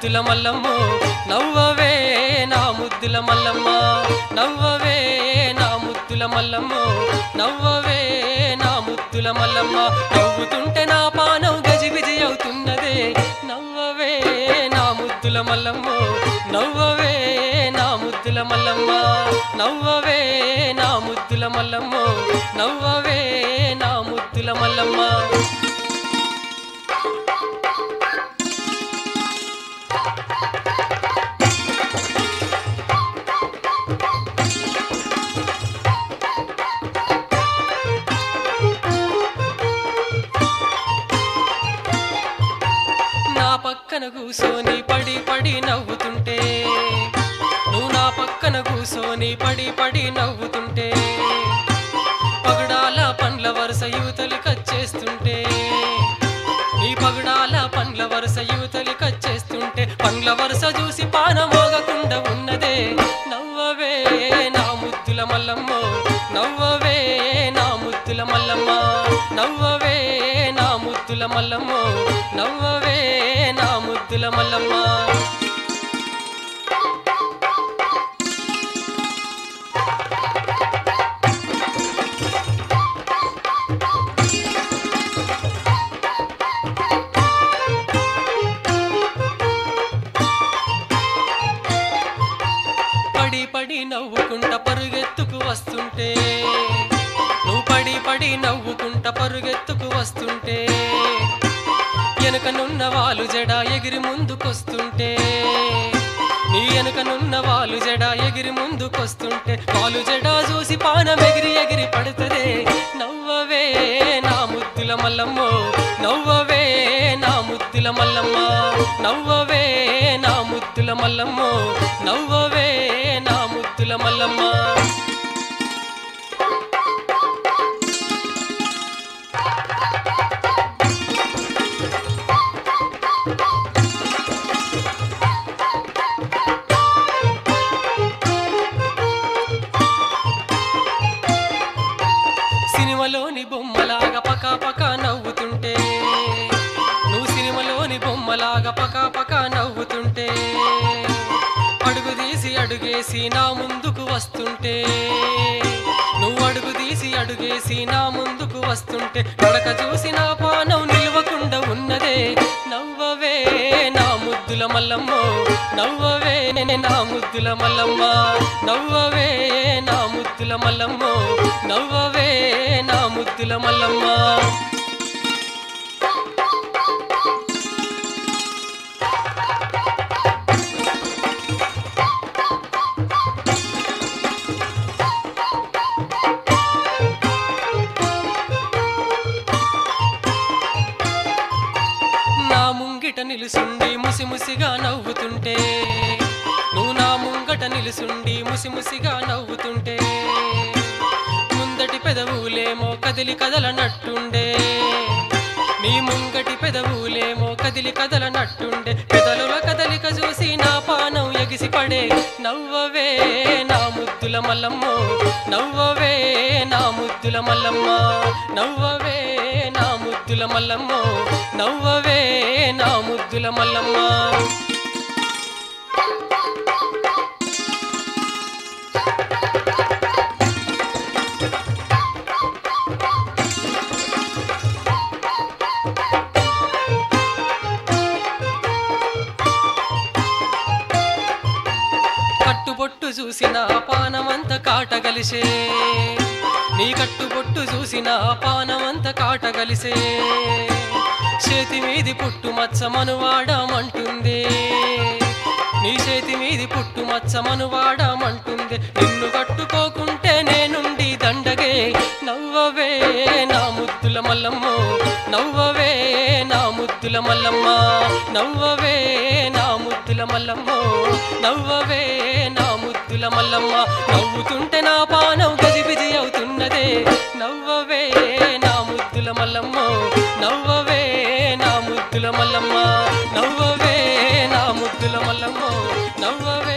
ముద్దుల మల్లమ్మ నవ్వవే నా ముద్దుల మల్లమ్మ నవ్వవే నా ముద్దుల మల్లమ్మ నవ్వవే నా ముద్దుల మల్లమ్మ నవ్వుతుంటే నా పానం గజిబిజి అవుతున్నదే నవ్వవే నా ముద్దుల మల్లమ్మ నవ్వవే నా ముద్దుల మల్లమ్మ నవ్వవే నా ముద్దుల మల్లమ్మ నవ్వవే నా ముద్దుల మల్లమ్మ నా పక్కన కూసోని పడి పడి నవ్వుతుంటే నువ్వు నా పక్కన కూసోని పడి పడి నవ్వుతుంటే పగడాల పండ్ల వరుస యువతలు కచ్చేస్తుంటే నీ పగడాల పండ్ల వరుస యువతలు కచ్చేస్తుంటే పండ్ల వరుస చూసి పానమోగకుండా ఉన్నదే నవ్వవే నా ముద్దుల మల్లమ్మ నవ్వవే నా ముద్దుల మల్లమ్మ నవ్వవే నా ముద్దుల మల్లమ్మ నవ్వవే నా ముద్దుల మల్లమ్మ పడి పడి నవ్వుకుంట పరుగెత్తుకు వస్తుంటే నువ్వు పడి పడి నవ్వుకుంట పరుగెత్తుకు వస్తుంటే వెనుకనున్న వాళ్ళు జడ ఎగిరి ముందుకొస్తుంటే నీ వెనుకనున్న వాళ్ళు జడ ఎగిరి ముందుకొస్తుంటే వాళ్ళు జడ చూసి పానం ఎగిరి ఎగిరి పడుతుంది నవ్వవే నా ముద్దుల మల్లమ్మ నవ్వవే నా ముద్దుల మల్లమ్మ నవ్వవే నా ముద్దుల మల్లమ్మ నవ్వవే నా ముద్దుల మల్లమ్మ సినిమాలోని బొమ్మలాగా పక పక నవ్వుతుంటే నువ్వు సినిమాలోని బొమ్మలాగా పక పక నవ్వుతుంటే అడుగు తీసి అడుగేసి నా ముందుకు వస్తుంటే నువ్వు అడుగు తీసి అడుగేసి నా ముందుకు వస్తుంటే నడక చూసి నా పానం నిలవకుండా ఉన్నదే నవ్వవే నా ముద్దుల మల్లమ్మ నవ్వవే నా ముద్దుల మల్లమ్మ నవ్వవే నా ముద్దుల మల్లమ్మ నవ్వవే నా ముద్దుల మల్లమ్మ నా ముంగిట నిలుసుండి ముసిముసిగా నవ్వుతుంటే నువ్వు నా ముంగట నిలుసుండి ముసిముసిగా నవ్వుతుంటే ముందటి పెదవులేమో కదిలి కదలనట్టుండే నీ ముంగటి పెదవులేమో కదిలి కదలనట్టుండే పెదలుల కదలిక చూసి నా పానం ఎగిసిపడే నవ్వవే నా ముద్దుల మల్లమ్మ నవ్వవే నా ముద్దుల మల్లమ్మ నవ్వవే నా ముద్దుల మల్లమ్మ నవ్వవే నా ముద్దుల మల్లమ్మ కట్టుబొట్టు చూసిన పానమంత కాటగలిసే నీ కట్టుబొట్టు చూసిన పానమంత కాటగలిసే చేతి మీది పుట్టు మచ్చ మనువాడమంటుంది నీ చేతి మీది పుట్టు మచ్చ మనువాడమంటుంది నిన్ను కట్టుకోకుంటే నేనుండి దండగే నవ్వవే నా ముద్దుల మల్లమ్మ నవ్వవే నా ముద్దుల మల్లమ్మ నవ్వవే నా ముద్దుల మల్లమ్మ నవ్వవే నా ముద్దుల మల్లమ్మ నవ్వుతుంటే నా పానం గజిబిజి అవుతున్నదే నవ్వవే నా ముద్దుల మల్లమ్మ నవ్వవే నా ముద్దుల మల్లమ్మ నవ్వవే నా ముద్దుల మల్లమ్మ నవ్వవే